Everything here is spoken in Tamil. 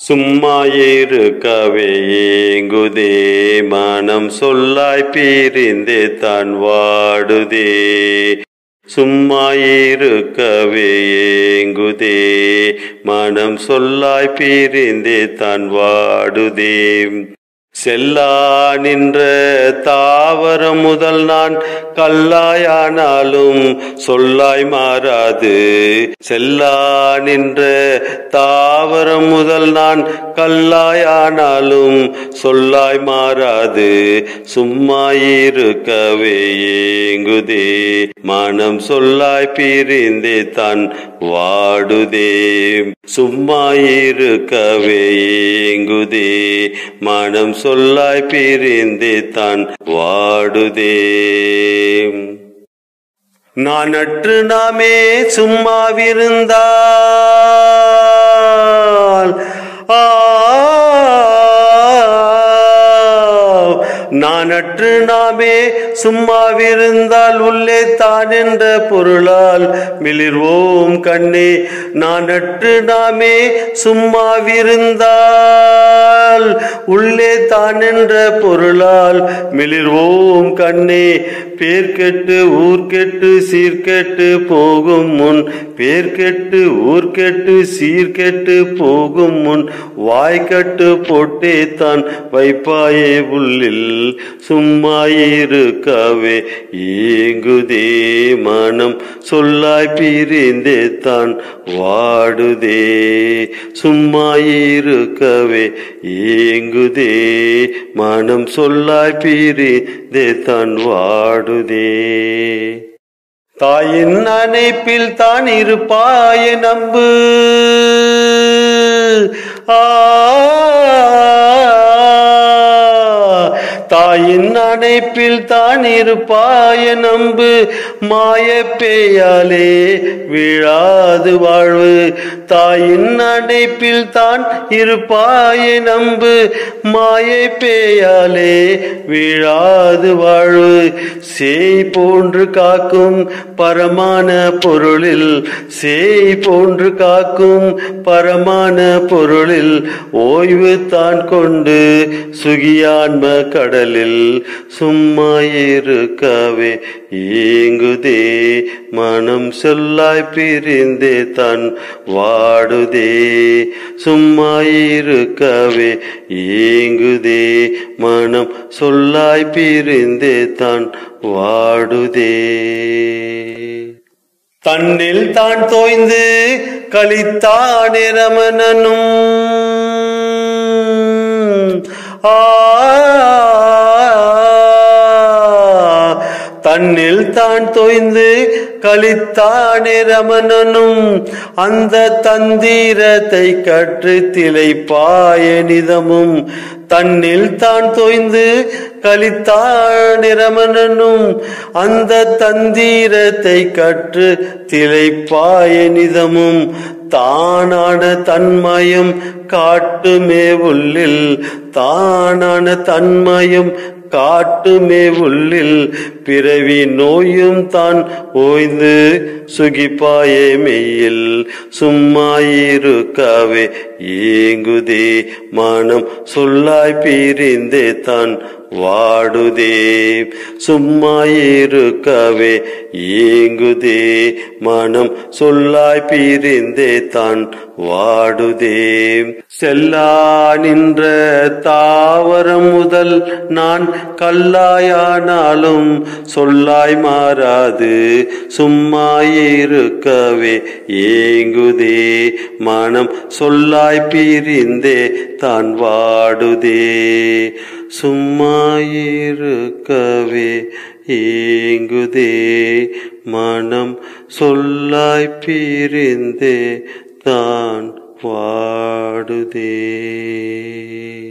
சும்மா இருக்கவே ஏங்குதே மனம் சொல்லாய் பிரிந்தே தான் வாடுதே சும்மா இருக்கவே ஏங்குதே மனம் சொல்லாய் பிரிந்தே தான் வாடுதே செல்லா நின்ற தாவரம் முதல் நான் கல்லாயானாலும் சொல்லாய் மாறாது செல்லா நின்ற தாவரம் முதல் நான் கல்லாயானாலும் சொல்லாய் மாறாது சும்மா இருக்கவே ஏங்குதே மனம் சொல்லாய் பிரிந்தே தான் வாடுதே சும்மா இருக்கவே ஏங்குதே மனம் சொல்லாய் பிரிந்தே தான் வாடுதே நான் அற்று நாமே சும்மாவிருந்தால் ஆ நான் அற்று நாமே சும்மாவிருந்தால் உள்ளே தான் என்ற பொருளால் மிளிர்வோம் கண்ணே நான் அற்று நாமே சும்மாவிருந்தால் உள்ளே தான் என்ற பொருளால் மிளிர்வோம் கண்ணே பேர் கெட்டு ஊர் கெட்டு சீர்கெட்டு போகும் முன் பேர் கெட்டு ஊர் கெட்டு சீர்கெட்டு போகும் முன் வாய்க்கட்டு போட்டே தான் வைப்பாயே உள்ளில் சும்மா இருக்கவே ஏங்குதே மனம் சொல்லாய் பிரிந்தே தான் வாடுதே சும்மா இருக்கவே ஏங்குதே மனம் சொல்லாய் பிரிந்தே தான் வாடுதே தாயின் அணைப்பில் தான் இருப்பாய நம்பு ஆ தாயின் அணைப்பில் தான் இருப்பாய நம்பு மாய பேயாலே விழாது வாழ்வு தாயின் அணைப்பில் தான் இருப்பாய நம்பு மாயை பேயாலே விழாது வாழ்வு சேய் போன்று காக்கும் பரமான பொருளில் சேய் போன்று காக்கும் பரமான பொருளில் ஓய்வு தான் கொண்டு சுகியான்ம கடலில் சும்மா இருக்கவே ஏங்குதே மனம் சொல்லாய் பிரிந்தே தான் வாடுதே சும்மா இருக்கவே ஏங்குதே மனம் சொல்லாய் பிரிந்தே தான் வாடுதே தன்னில் தான் தோய்ந்து கழித்தானே ரமணனும் ஆ தன்னில் தான் தோய்ந்து கழித்தானே ரமணனும் அந்த தந்திரத்தை கற்று திளைப்பாய நிதமும் தன்னில் தான் தோய்ந்து கழித்தான் ரமணனும் அந்த தந்திரத்தை கற்று திளைப்பாய நிதமும் தானான தன்மயம் காட்டுமே உள்ளில் தானான தன்மயம் காட்டுமே உள்ளில் பிறவி நோயும் தான் ஓய்ந்து சுகிப்பாயே மெய்யில் சும்மாயிருக்கவே ஏங்குதே மனம் சொல்லாய் பிரிந்தே தான் வாடுதே சும்மாயிருக்கவே ஏங்குதே மனம் சொல்லாய் பிரிந்தே தான் வாடுதே செல்லா நின்ற தாவரம் முதல் நான் கல்லாயானாலும் சொல்லாய் மாறாது சும்மாயிருக்கவே ஏங்குதே மனம் சொல்லாய் பிரிந்தே தான் வாடுதே சும்மாயிருக்கவே ஏங்குதே மனம் சொல்லாய் பிரிந்தே தான் வாடுதே